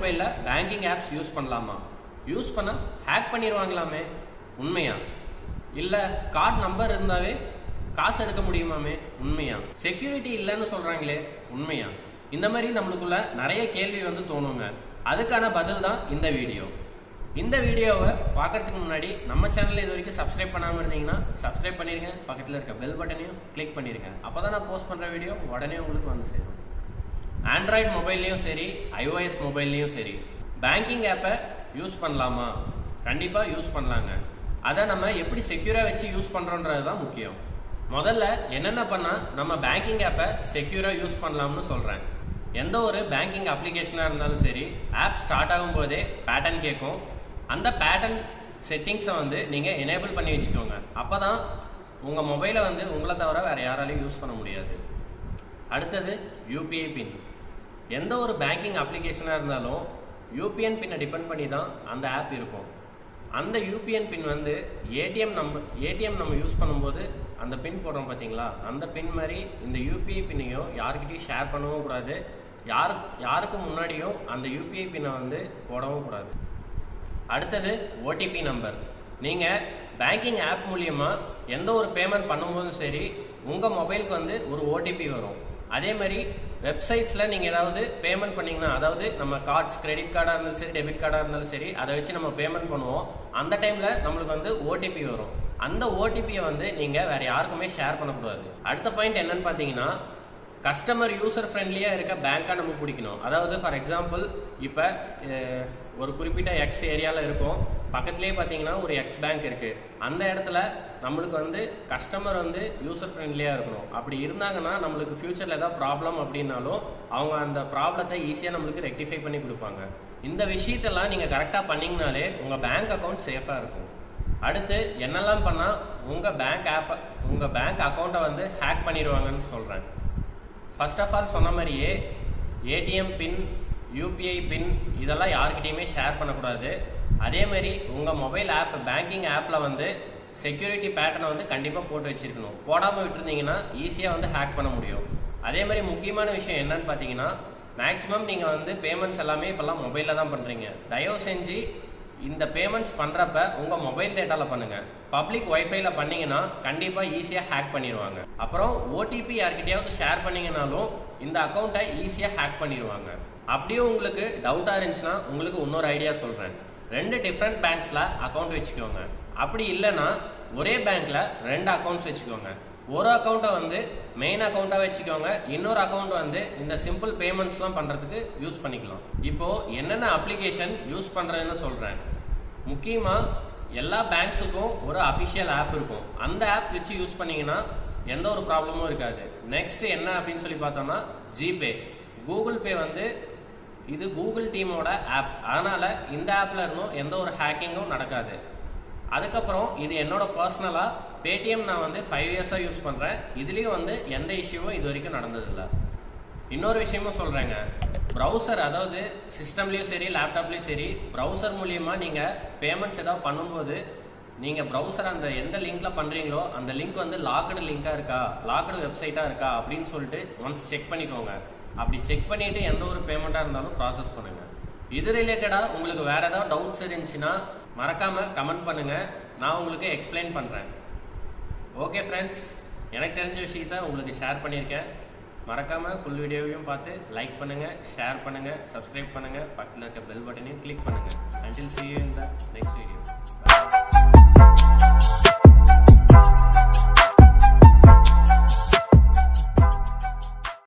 மொபைலில் banking apps use பண்ணலாமா use பண்ண ஹேக் பண்ணிடுவாங்களாமே உண்மையா இல்லை கார்டு நம்பர் இருந்தாவே காசு எடுக்க முடியுமாமே உண்மையா செக்யூரிட்டி இல்லைன்னு சொல்றாங்களே உண்மையா இந்த மாதிரி நம்மளுக்குள்ள நிறைய கேள்வி வந்து தோணுங்க அதுக்கான பதில் தான் இந்த வீடியோ இந்த வீடியோவை பார்க்கறதுக்கு முன்னாடி நம்ம சேனல்ல இது வரைக்கும் சப்ஸ்கிரைப் பண்ணாமல் இருந்தீங்கன்னா சப்ஸ்கிரைப் பண்ணிருங்க பக்கத்தில் இருக்க பெல் பட்டனையும் கிளிக் பண்ணிருங்க அப்போ தான் நான் போஸ்ட் பண்ணுற வீடியோ உடனே உங்களுக்கு வந்து சேரும் ஆண்ட்ராய்டு மொபைல்லையும் சரி ஐஓஎஸ் மொபைல்லையும் சரி பேங்கிங் ஆப்பை யூஸ் பண்ணலாமா கண்டிப்பாக யூஸ் பண்ணலாங்க அதை நம்ம எப்படி செக்யூராக வச்சு யூஸ் பண்ணுறோன்றது தான் முக்கியம் முதல்ல என்னென்ன பண்ணால் நம்ம பேங்கிங் ஆப்பை செக்யூராக யூஸ் பண்ணலாம்னு சொல்கிறேன் எந்த ஒரு பேங்கிங் அப்ளிகேஷனாக இருந்தாலும் சரி ஆப் ஸ்டார்ட் ஆகும்போதே பேட்டர்ன் கேட்கும் அந்த பேட்டர்ன் செட்டிங்ஸை வந்து நீங்கள் எனேபிள் பண்ணி வச்சுக்கோங்க அப்போ தான் உங்கள் மொபைலை வந்து உங்களை தவிர வேறு யாராலையும் யூஸ் பண்ண முடியாது அடுத்தது யூபிஐ பின் எந்த ஒரு பேங்கிங் அப்ளிகேஷனாக இருந்தாலும் யூபிஎன் பின்னை டிபெண்ட் பண்ணி தான் அந்த ஆப் இருக்கும் அந்த யூபிஎன் பின் வந்து ஏடிஎம் நம்பர் ஏடிஎம் நம்ம யூஸ் பண்ணும்போது அந்த பின் போடுறோம் பார்த்தீங்களா அந்த பின் மாதிரி இந்த யூபிஐ பின்னையும் யாருக்கிட்டையும் ஷேர் பண்ணவும் கூடாது யாரு யாருக்கு முன்னாடியும் அந்த யூபிஐ பின்னை வந்து போடவும் கூடாது அடுத்தது ஓடிபி நம்பர் நீங்கள் பேங்கிங் ஆப் மூலியமா எந்த ஒரு பேமெண்ட் பண்ணும்போதும் சரி உங்கள் மொபைலுக்கு வந்து ஒரு ஓடிபி வரும் அதே மாதிரி வெப்சைட்ஸில் நீங்கள் ஏதாவது பேமெண்ட் பண்ணீங்கன்னா அதாவது நம்ம கார்ட்ஸ் கிரெடிட் கார்டாக இருந்தாலும் சரி டெபிட் கார்டாக இருந்தாலும் சரி அதை வச்சு நம்ம பேமெண்ட் பண்ணுவோம் அந்த டைமில் நம்மளுக்கு வந்து ஓடிபி வரும் அந்த ஓடிபியை வந்து நீங்கள் வேற யாருக்குமே ஷேர் பண்ணக்கூடாது அடுத்த பாயிண்ட் என்னன்னு பார்த்தீங்கன்னா கஸ்டமர் யூசர் ஃப்ரெண்ட்லியாக இருக்க பேங்காக நம்ம பிடிக்கணும் அதாவது ஃபார் எக்ஸாம்பிள் இப்போ ஒரு குறிப்பிட்ட எக்ஸ் ஏரியாவில் இருக்கும் பக்கத்துலேயே பார்த்தீங்கன்னா ஒரு எக்ஸ் பேங்க் இருக்குது அந்த இடத்துல நம்மளுக்கு வந்து கஸ்டமர் வந்து யூசர் ஃப்ரெண்ட்லியாக இருக்கணும் அப்படி இருந்தாங்கன்னா நம்மளுக்கு ஃப்யூச்சரில் ஏதாவது ப்ராப்ளம் அப்படின்னாலும் அவங்க அந்த ப்ராப்ளத்தை ஈஸியாக நம்மளுக்கு ரெக்டிஃபை பண்ணி கொடுப்பாங்க இந்த விஷயத்தெல்லாம் நீங்கள் கரெக்டாக பண்ணிங்கனாலே உங்கள் பேங்க் அக்கௌண்ட் சேஃபாக இருக்கும் அடுத்து என்னெல்லாம் பண்ணால் உங்கள் பேங்க் ஆப்பை உங்கள் பேங்க் அக்கௌண்ட்டை வந்து ஹேக் பண்ணிடுவாங்கன்னு சொல்கிறேன் ஃபர்ஸ்ட் ஆஃப் ஆல் சொன்ன மாதிரியே ஏடிஎம் பின் யூபிஐ பின் இதெல்லாம் யார்கிட்டயுமே ஷேர் பண்ணக்கூடாது அதே மாதிரி உங்கள் மொபைல் ஆப் பேங்கிங் ஆப்பில் வந்து செக்யூரிட்டி பேட்டர்னை வந்து கண்டிப்பாக போட்டு வச்சிருக்கணும் போடாமல் விட்டுருந்தீங்கன்னா ஈஸியாக வந்து ஹேக் பண்ண முடியும் அதே மாதிரி முக்கியமான விஷயம் என்னன்னு பார்த்தீங்கன்னா மேக்ஸிமம் நீங்கள் வந்து பேமெண்ட்ஸ் எல்லாமே இப்போல்லாம் மொபைலில் தான் பண்ணுறீங்க தயவு செஞ்சு இந்த பேமெண்ட்ஸ் பண்ணுறப்ப உங்கள் மொபைல் டேட்டாவில் பண்ணுங்கள் பப்ளிக் ஒய்ஃபைல பண்ணீங்கன்னா கண்டிப்பாக ஈஸியாக ஹேக் பண்ணிடுவாங்க அப்புறம் ஓடிபி யார்கிட்டயாவது ஷேர் பண்ணீங்கனாலும் இந்த அக்கௌண்ட்டை ஈஸியாக ஹேக் பண்ணிடுவாங்க அப்படியே உங்களுக்கு டவுட்டாக இருந்துச்சுன்னா உங்களுக்கு இன்னொரு ஐடியா சொல்கிறேன் ரெண்டு டிஃப்ரெண்ட் பேங்க்ஸில் அக்கௌண்ட் வச்சுக்கோங்க அப்படி இல்லைன்னா ஒரே பேங்க்ல ரெண்டு அக்கௌண்ட்ஸ் வச்சுக்கோங்க ஒரு அக்கௌண்ட்டை வந்து மெயின் அக்கௌண்ட்டாக வச்சுக்கோங்க இன்னொரு அக்கௌண்ட் வந்து இந்த சிம்பிள் பேமெண்ட்ஸ்லாம் பண்ணுறதுக்கு யூஸ் பண்ணிக்கலாம் இப்போ என்னென்ன அப்ளிகேஷன் யூஸ் பண்ணுறதுன்னு சொல்கிறேன் முக்கியமாக எல்லா பேங்க்ஸுக்கும் ஒரு அஃபிஷியல் ஆப் இருக்கும் அந்த ஆப் வச்சு யூஸ் பண்ணீங்கன்னா எந்த ஒரு ப்ராப்ளமும் இருக்காது நெக்ஸ்ட் என்ன அப்படின்னு சொல்லி பார்த்தோம்னா ஜிபே கூகுள் பே வந்து இது கூகுள் டீமோட ஆப் அதனால இந்த ஆப்ல இருந்தும் எந்த ஒரு ஹேக்கிங்கும் நடக்காது அதுக்கப்புறம் இது என்னோட பர்சனலாக பேடிஎம் நான் வந்து ஃபைவ் இயர்ஸாக யூஸ் பண்ணுறேன் இதுலேயும் வந்து எந்த இஷ்யூவும் இது வரைக்கும் நடந்ததில்லை இன்னொரு விஷயமும் சொல்கிறேங்க ப்ரௌசர் அதாவது சிஸ்டம்லேயும் சரி லேப்டாப்லேயும் சரி ப்ரௌசர் மூலியமாக நீங்கள் பேமெண்ட்ஸ் ஏதாவது பண்ணும்போது நீங்கள் ப்ரௌசர் அந்த எந்த லிங்க்ல பண்ணுறீங்களோ அந்த லிங்க் வந்து லாக்டு லிங்காக இருக்கா லாக்டு வெப்சைட்டாக இருக்கா அப்படின்னு சொல்லிட்டு ஒன்ஸ் செக் பண்ணிக்கோங்க அப்படி செக் பண்ணிட்டு எந்த ஒரு பேமெண்ட்டாக இருந்தாலும் ப்ராசஸ் பண்ணுங்க இது ரிலேட்டடாக உங்களுக்கு வேற ஏதாவது டவுட்ஸ் இருந்துச்சுன்னா மறக்காம கமெண்ட் பண்ணுங்க நான் உங்களுக்கு எக்ஸ்பிளைன் பண்ணுறேன் ஓகே ஃப்ரெண்ட்ஸ் எனக்கு தெரிஞ்ச விஷயத்த உங்களுக்கு ஷேர் பண்ணியிருக்கேன் மறக்காம ஃபுல் வீடியோவையும் பார்த்து லைக் பண்ணுங்க ஷேர் பண்ணுங்க சப்ஸ்கிரைப் பண்ணுங்க பக்கத்தில் இருக்க பெல் பட்டனையும் கிளிக் பண்ணுங்க until see you in the next video